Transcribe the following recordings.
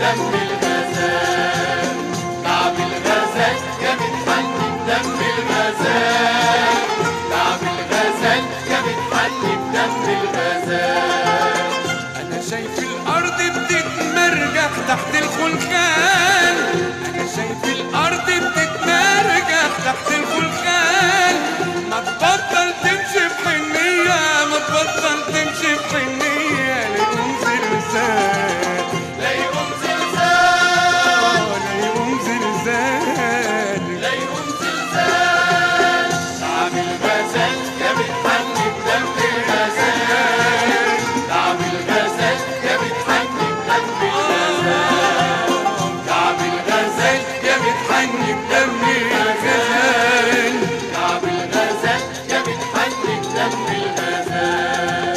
بدم الغزال كعب الغزال يا بتحني بدم الغزال كعب الغزال يا بتحني بدم الغزال انا شايف الارض بتتمرجح تحت الخلخال انا شايف الارض بتتمرجح تحت الخلخال ما تبطل تمشي بحنية ما تبطل تمشي بحنية ليقوم زلزال لا يقوم زلزال آه، ليقوم زلزال لا يقوم زلزال كعب الغزال يا بتحني بدم الغزال كعب الغزال يا بتحني بدم الغزال كعب الغزال يا بتحني بدم الغزال كعب الغزال يا بتحني بدم الغزال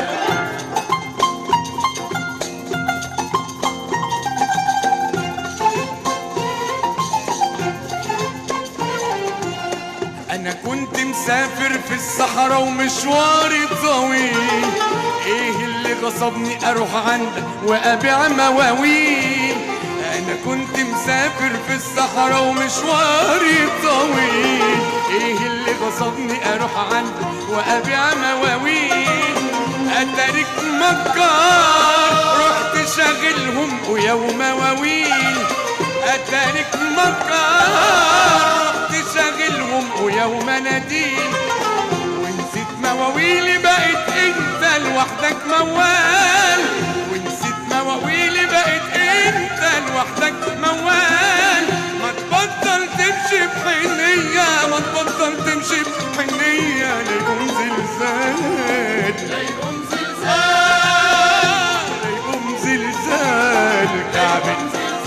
انا كنت مسافر في الصحراء ومشواري طويل ايه اللي غصبني اروح عندك وابيع مواويل انا كنت مسافر في الصحراء ومشواري طويل ايه اللي غصبني اروح عندك وابيع مواويل اتارك مكار رحت شاغلهم ويوم مواويل اتارك مكار رحت شاغلهم ويوم نديم ونسيت مواويلي بقت انت لوحدك موال ونسيت مواويلي بقت انت لوحدك موال ما تبطل تمشي بحنية ما تبطل تمشي بحنية ليقوم زلزال لا يقوم زلزال ليقوم زلزال كعبة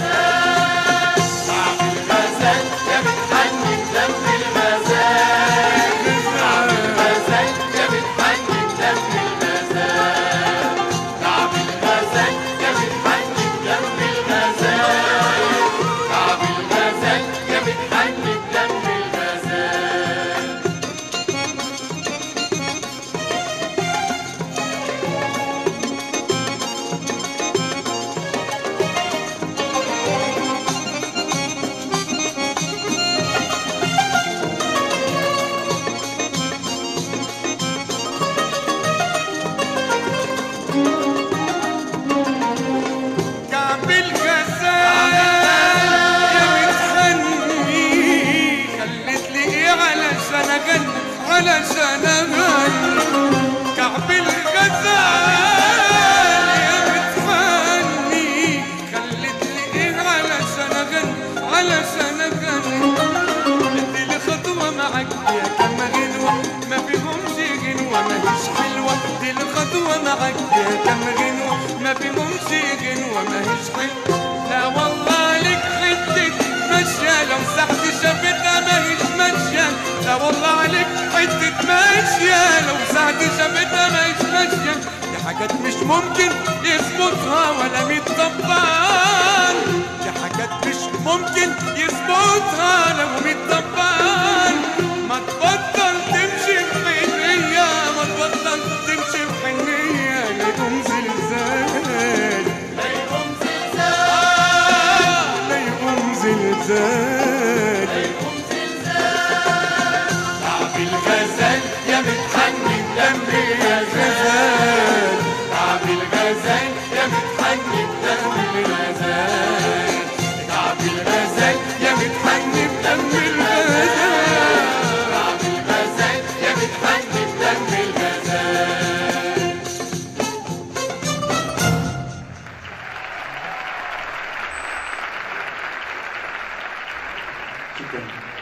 كعب الغزال يا بتحني بدم الغزال كعب الغزال يا بتحني بدم الغزال كعب الغزال يا بتحني بدم الغزال كعب الغزال يا بتحني بدم الغزال كعب الغزال يا بتحني خلت لي ايه علشان اغني علشان اغني كعب الغزال يا بتحني خلت لي ايه علشان اغني علشان اغني ادي لي خطوه معاك يا كم غنوه ما فيهمش غنوه ماهيش حلوه دي لي خطوه معاك يا كم غنوه ما فيهمش غنوه ماهيش حلوه لا والله لك حته ماشيه لو سحت شافتها ماهيش ماشيه لا والله عليك حته ماشيه لو سحت شافتها ماهيش ماشيه دي حاجات مش ممكن يظبطها ولا ميت طبال دي حاجات مش ممكن يظبطها لو ميت طبال ما تبطل تمشي بحنية ما تبطل تمشي بحنية ليقوم زلزال لا يقوم زلزال لا يقوم زلزال لا يقوم زلزال كعب الغزال يا بتحني بدم الغزال كعب الغزال يا بتحني بدم الغزال كعب الغزال يا بتحني بدم الغزال كعب الغزال يا بتحني بدم الغزال شكرا